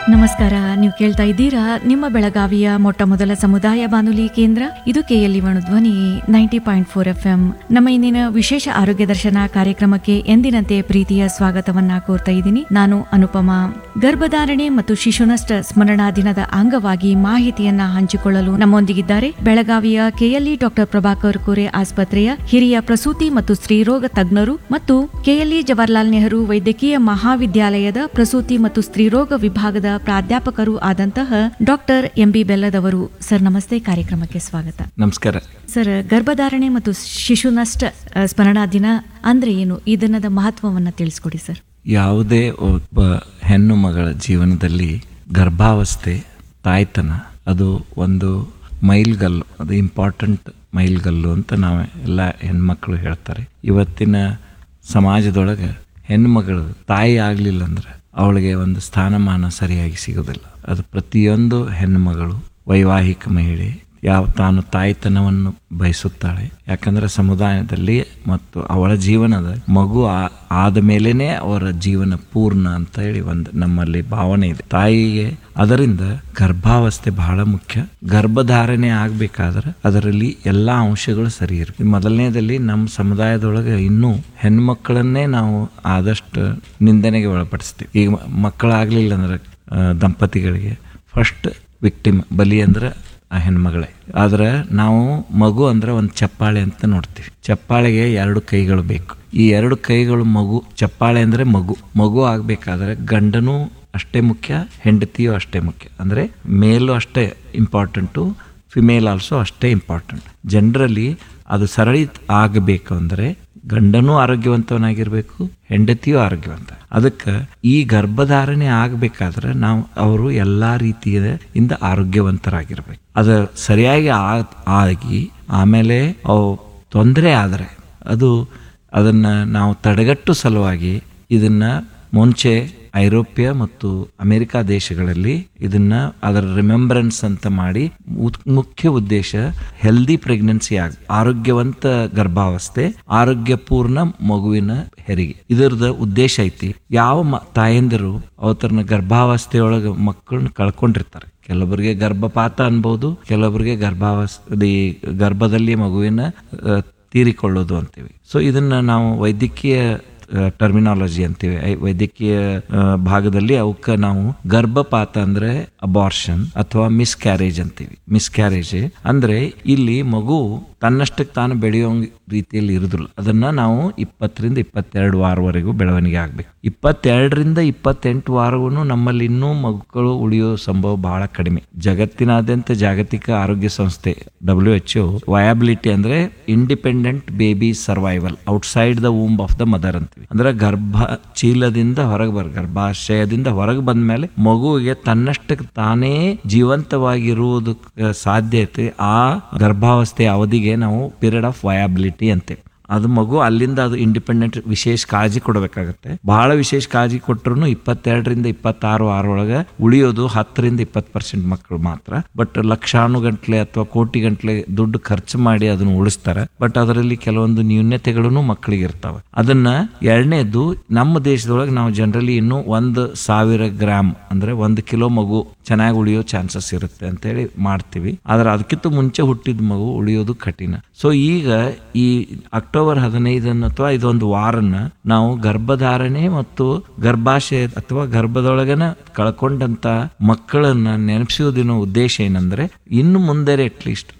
ನಮಸ್ಕಾರ ನೀವು ಕೇಳ್ತಾ ಇದ್ದೀರಾ ನಿಮ್ಮ ಬೆಳಗಾವಿಯ ಮೊಟ್ಟ ಮೊದಲ ಸಮುದಾಯ ಬಾನುಲಿ ಕೇಂದ್ರ ಇದು KLE Dhwani ninety point four FM ಎಂ ನಮ್ಮ ಇಂದಿನ ವಿಶೇಷ ಆರೋಗ್ಯ ದರ್ಶನ ಕಾರ್ಯಕ್ರಮಕ್ಕೆ ಎಂದಿನಂತೆ ಪ್ರೀತಿಯ ಸ್ವಾಗತವನ್ನ ಕೋರ್ತಾ ಇದ್ದೀನಿ ನಾನು ಅನುಪಮಾ ಗರ್ಭಧಾರಣೆ ಮತ್ತು ಶಿಶುನಷ್ಟ ಸ್ಮರಣಾ ದಿನದ ಅಂಗವಾಗಿ ಮಾಹಿತಿಯನ್ನ ಹಂಚಿಕೊಳ್ಳಲು ನಮ್ಮೊಂದಿಗಿದ್ದಾರೆ ಬೆಳಗಾವಿಯ ಕೆಎಲ್ಇ ಡಾಕ್ಟರ್ ಪ್ರಭಾಕರ್ ಕೋರೆ ಆಸ್ಪತ್ರೆಯ ಹಿರಿಯ ಪ್ರಸೂತಿ ಮತ್ತು ಸ್ತ್ರೀರೋಗ ತಜ್ಞರು ಮತ್ತು ಕೆಎಲ್ಇ ಜವಾಹರ್ಲಾಲ್ ನೆಹರು ವೈದ್ಯಕೀಯ ಮಹಾವಿದ್ಯಾಲಯದ ಪ್ರಸೂತಿ ಮತ್ತು ಸ್ತ್ರೀರೋಗ ವಿಭಾಗದ ಪ್ರಾಧ್ಯಾಪಕರು ಆದಂತಹ ಡಾಕ್ಟರ್ ಎಂಬಿ ಬೆಲ್ಲದವರು ಸರ್ ನಮಸ್ತೆ ಕಾರ್ಯಕ್ರಮಕ್ಕೆ ಸ್ವಾಗತ ನಮಸ್ಕಾರ ಸರ್ ಗರ್ಭಧಾರಣೆ ಮತ್ತು ಶಿಶುನಷ್ಟ ಅ, ಸ್ಮರಣಾ ದಿನ ಅಂದ್ರೆ ಏನು ಈ ದಿನದ ಮಹತ್ವವನ್ನ ತಿಳಿಸ್ಕೊಡಿ ಸರ್ ಯಾವುದೇ ಒಬ್ಬ ಹೆಣ್ಣು ಮಗಳ ಜೀವನದಲ್ಲಿ ಗರ್ಭಾವಸ್ಥೆ ತಾಯ್ತನ ಅದು ಒಂದು ಮೈಲ್ಗಲ್ಲು ಅದು ಇಂಪಾರ್ಟೆಂಟ್ ಮೈಲ್ಗಲ್ಲು ಅಂತ ನಾವು ಎಲ್ಲ ಹೆಣ್ಮಕ್ಳು ಹೇಳ್ತಾರೆ ಇವತ್ತಿನ ಸಮಾಜದೊಳಗೆ ಹೆಣ್ಮಗಳು ತಾಯಿ ಆಗಲಿಲ್ಲ ಅಂದ್ರೆ ಅವಳಿಗೆ ಒಂದು ಸ್ಥಾನಮಾನ ಸರಿಯಾಗಿ ಸಿಗೋದಿಲ್ಲ ಅದು ಪ್ರತಿಯೊಂದು ಹೆಣ್ಣುಮಗಳು ವೈವಾಹಿಕ ಮಹಿಳೆ ಯಾವ ತಾನು ತಾಯ್ತನವನ್ನು ಬಯಸುತ್ತಾಳೆ ಯಾಕಂದ್ರೆ ಸಮುದಾಯದಲ್ಲಿ ಮತ್ತು ಅವಳ ಜೀವನದ ಮಗು ಆ- ಆದ ಮೇಲೇನೆ ಅವರ ಜೀವನ ಪೂರ್ಣ ಅಂತ ಹೇಳಿ ಒಂದು ನಮ್ಮಲ್ಲಿ ಭಾವನೆ ಇದೆ ತಾಯಿಗೆ ಅದರಿಂದ ಗರ್ಭಾವಸ್ಥೆ ಬಹಳ ಮುಖ್ಯ ಗರ್ಭಧಾರಣೆ ಆಗ್ಬೇಕಾದ್ರೆ ಅದರಲ್ಲಿ ಎಲ್ಲಾ ಅಂಶಗಳು ಸರಿ ಇರಬೇಕು ಮೊದಲನೇದಲ್ಲಿ ನಮ್ಮ ಸಮುದಾಯದೊಳಗೆ ಇನ್ನೂ ಹೆಣ್ಮಕ್ಕಳನ್ನೇ ನಾವು ಆದಷ್ಟು ನಿಂದನೆಗೆ ಒಳಪಡಿಸ್ತೀವಿ ಈಗ ಮ- ಮಕ್ಕಳಾಗ್ಲಿಲ್ಲ ಅಂದ್ರೆ ಆ, ದಂಪತಿಗಳಿಗೆ ಫಸ್ಟ್ ವಿಕ್ಟಿಮ್ ಬಲಿ ಅಂದ್ರೆ ಆ ಹೆಣ್ಮಗಳೇ ಆದ್ರೆ ನಾವು ಮಗು ಅಂದ್ರೆ ಒಂದು ಚಪ್ಪಾಳೆ ಅಂತ ನೋಡ್ತೀವಿ ಚಪ್ಪಾಳೆಗೆ ಎರಡು ಕೈಗಳು ಬೇಕು ಈ ಎರಡು ಕೈಗಳು ಮಗು ಚಪ್ಪಾಳೆ ಅಂದ್ರೆ ಮಗು ಮಗು ಆಗ್ಬೇಕಾದ್ರೆ ಗಂಡನೂ ಅಷ್ಟೇ ಮುಖ್ಯ ಹೆಂಡತಿಯೂ ಅಷ್ಟೇ ಮುಖ್ಯ ಅಂದ್ರೆ ಮೇಲು ಅಷ್ಟೇ ಇಂಪಾರ್ಟೆಂಟು ಫಿಮೇಲ್ ಆಲ್ಸೋ ಅಷ್ಟೇ ಇಂಪಾರ್ಟೆಂಟ್ ಜನರಲಿ ಅದು ಸರಳಿ ಆಗಬೇಕು ಅಂದ್ರೆ ಗಂಡನೂ ಆರೋಗ್ಯವಂತವನಾಗಿರ್ಬೇಕು ಹೆಂಡತಿಯೂ ಆರೋಗ್ಯವಂತ ಅದಕ್ಕೆ ಈ ಗರ್ಭಧಾರಣೆ ಆಗ್ಬೇಕಾದ್ರೆ ನಾವು ಅವರು ಎಲ್ಲಾ ರೀತಿಯ ಇಂದ ಆರೋಗ್ಯವಂತರಾಗಿರ್ಬೇಕು ಅದು ಸರಿಯಾಗಿ ಆ- ಆಗಿ ಆಮೇಲೆ ಅವು ತೊಂದರೆ ಆದರೆ ಅದು ಅದನ್ನ ನಾವು ತಡೆಗಟ್ಟು ಸಲುವಾಗಿ ಇದನ್ನ ಮುಂಚೆ ಐರೋಪ್ಯ ಮತ್ತು ಅಮೆರಿಕ ದೇಶಗಳಲ್ಲಿ ಇದನ್ನ ಅದರ ರಿಮೆಂಬರೆನ್ಸ್ ಅಂತ ಮಾಡಿ ಉತ್- ಮುಖ್ಯ ಉದ್ದೇಶ ಹೆಲ್ದಿ ಪ್ರೆಗ್ನೆನ್ಸಿ ಆಗ ಆರೋಗ್ಯವಂತ ಗರ್ಭಾವಸ್ಥೆ ಆರೋಗ್ಯಪೂರ್ಣ ಮಗುವಿನ ಹೆರಿಗೆ ಇದರದ ಉದ್ದೇಶ ಐತಿ ಯಾವ ಮ- ತಾಯಂದಿರು ಅವತರನ ಗರ್ಭಾವಸ್ಥೆಯೊಳಗೆ ಮಕ್ಕಳನ್ನ ಕಳ್ಕೊಂಡಿರ್ತಾರೆ ಕೆಲವರಿಗೆ ಗರ್ಭಪಾತ ಅನ್ಬೋದು ಕೆಲವರಿಗೆ ಗರ್ಭಾವಸ್ಥೆ ಗರ್ಭದಲ್ಲಿ ಮಗುವಿನ ಆ, ತೀರಿಕೊಳ್ಳೋದು ಅಂತೀವಿ ಸೊ ಇದನ್ನ ನಾವು ವೈದ್ಯಕೀಯ ಟರ್ಮಿನಾಲಜಿ ಅಂತೀವಿ ಐ- ವೈದ್ಯಕೀಯ ಆ, ಭಾಗದಲ್ಲಿ ಅವಕ್ಕೆ ನಾವು ಗರ್ಭಪಾತ ಅಂದ್ರೆ ಅಬಾರ್ಷನ್ ಅಥವಾ ಮಿಸ್ ಕ್ಯಾರೇಜ್ ಅಂತೀವಿ ಮಿಸ್ ಕ್ಯಾರೇಜ್ ಅಂದ್ರೆ ಇಲ್ಲಿ ಮಗು ತನ್ನಷ್ಟಕ್ಕೆ ತಾನು ಬೆಳೆಯೋ ರೀತಿಯಲ್ಲಿ ಇರುದಿಲ್ಲ ಅದನ್ನ ನಾವು ಇಪ್ಪತ್ತರಿಂದ ಇಪ್ಪತ್ತೆರಡು ವಾರವರೆಗೂ ಬೆಳವಣಿಗೆ ಆಗ್ಬೇಕು ಇಪ್ಪತ್ತೆರಡರಿಂದ ಇಪ್ಪತ್ತೆಂಟು ವಾರವೂ ನಮ್ಮಲ್ಲಿ ಇನ್ನೂ ಮಕ್ಕಳು ಉಳಿಯೋ ಸಂಭವ ಬಹಳ ಕಡಿಮೆ ಜಗತ್ತಿನಾದ್ಯಂತ ಜಾಗತಿಕ ಆರೋಗ್ಯ ಸಂಸ್ಥೆ ಡಬ್ಲ್ಯೂ ಎಚ್ ವಯಾಬಿಲಿಟಿ ಅಂದ್ರೆ independent baby survival outside the womb of the mother ಅಂತೀವಿ ಅಂದ್ರೆ ಗರ್ಭ ಚೀಲದಿಂದ ಹೊರಗೆ ಬರ್ ಗರ್ಭಾಶಯದಿಂದ ಹೊರಗೆ ಬಂದ ಮೇಲೆ ಮಗುವಿಗೆ ತನ್ನಷ್ಟಕ್ಕೆ ತಾನೇ ಜೀವಂತವಾಗಿರುವುದಕ್ಕೆ ಸಾಧ್ಯತೆ ಆ ಗರ್ಭಾವಸ್ಥೆಯ ಅವಧಿಗೆ ನಾವು ಪೀರಿಯಡ್ ಆಫ್ ವಯಾಬಿಲಿಟಿ ಅಂತೇವೆ ಅದು ಮಗು ಅಲ್ಲಿಂದ ಅದು ಇಂಡಿಪೆಂಡೆಂಟ್ ವಿಶೇಷ ಕಾಳಜಿ ಕೊಡಬೇಕಾಗತ್ತೆ ಬಹಳ ವಿಶೇಷ ಕಾಳಜಿ ಕೊಟ್ಟರು ಇಪ್ಪತ್ತೆರಡರಿಂದ ಇಪ್ಪತ್ತಾರು ವಾರೊಳಗೆ ಉಳಿಯೋದು ಹತ್ತರಿಂದ ಇಪ್ಪತ್ತು ಪರ್ಸೆಂಟ್ ಮಕ್ಕಳು ಮಾತ್ರ ಬಟ್ ಲಕ್ಷಾನು ಗಂಟ್ಲೆ ಅಥವಾ ಕೋಟಿ ಗಂಟ್ಲೆ ದುಡ್ಡು ಖರ್ಚು ಮಾಡಿ ಅದನ್ನು ಉಳಿಸ್ತಾರೆ ಬಟ್ ಅದರಲ್ಲಿ ಕೆಲವೊಂದು ನ್ಯೂನ್ಯತೆಗಳು ಮಕ್ಕಳಿಗೆ ಇರ್ತಾವೆ ಅದನ್ನ ಎರಡನೇದು ನಮ್ಮ ದೇಶದೊಳಗೆ ನಾವು ಜನರಲಿ ಇನ್ನು ಒಂದು ಸಾವಿರ ಗ್ರಾಮ್ ಅಂದ್ರೆ ಒಂದು ಕಿಲೋ ಮಗು ಚೆನ್ನಾಗಿ ಉಳಿಯೋ ಚಾನ್ಸಸ್ ಇರುತ್ತೆ ಅಂತೇಳಿ ಮಾಡ್ತೀವಿ ಆದ್ರೆ ಅದಕ್ಕಿಂತ ಮುಂಚೆ ಹುಟ್ಟಿದ ಮಗು ಉಳಿಯೋದು ಕಠಿಣ ಸೊ ಈಗ ಈ ಅಕ್ಟೋಬರ್ ಹದಿನೈದನ್ನು ಅಥವಾ ಇದೊಂದು ವಾರನ್ನ ನಾವು ಗರ್ಭಧಾರಣೆ ಮತ್ತು ಗರ್ಭಾಶಯ ಅಥವಾ ಗರ್ಭದೊಳಗನ ಕಳ್ಕೊಂಡಂತ ಮಕ್ಕಳನ್ನ ನೆನಪಿಸೋದಿನ ಉದ್ದೇಶ ಏನಂದ್ರೆ ಇನ್ನು ಮುಂದೆ ಅಟ್ಲೀಸ್ಟ್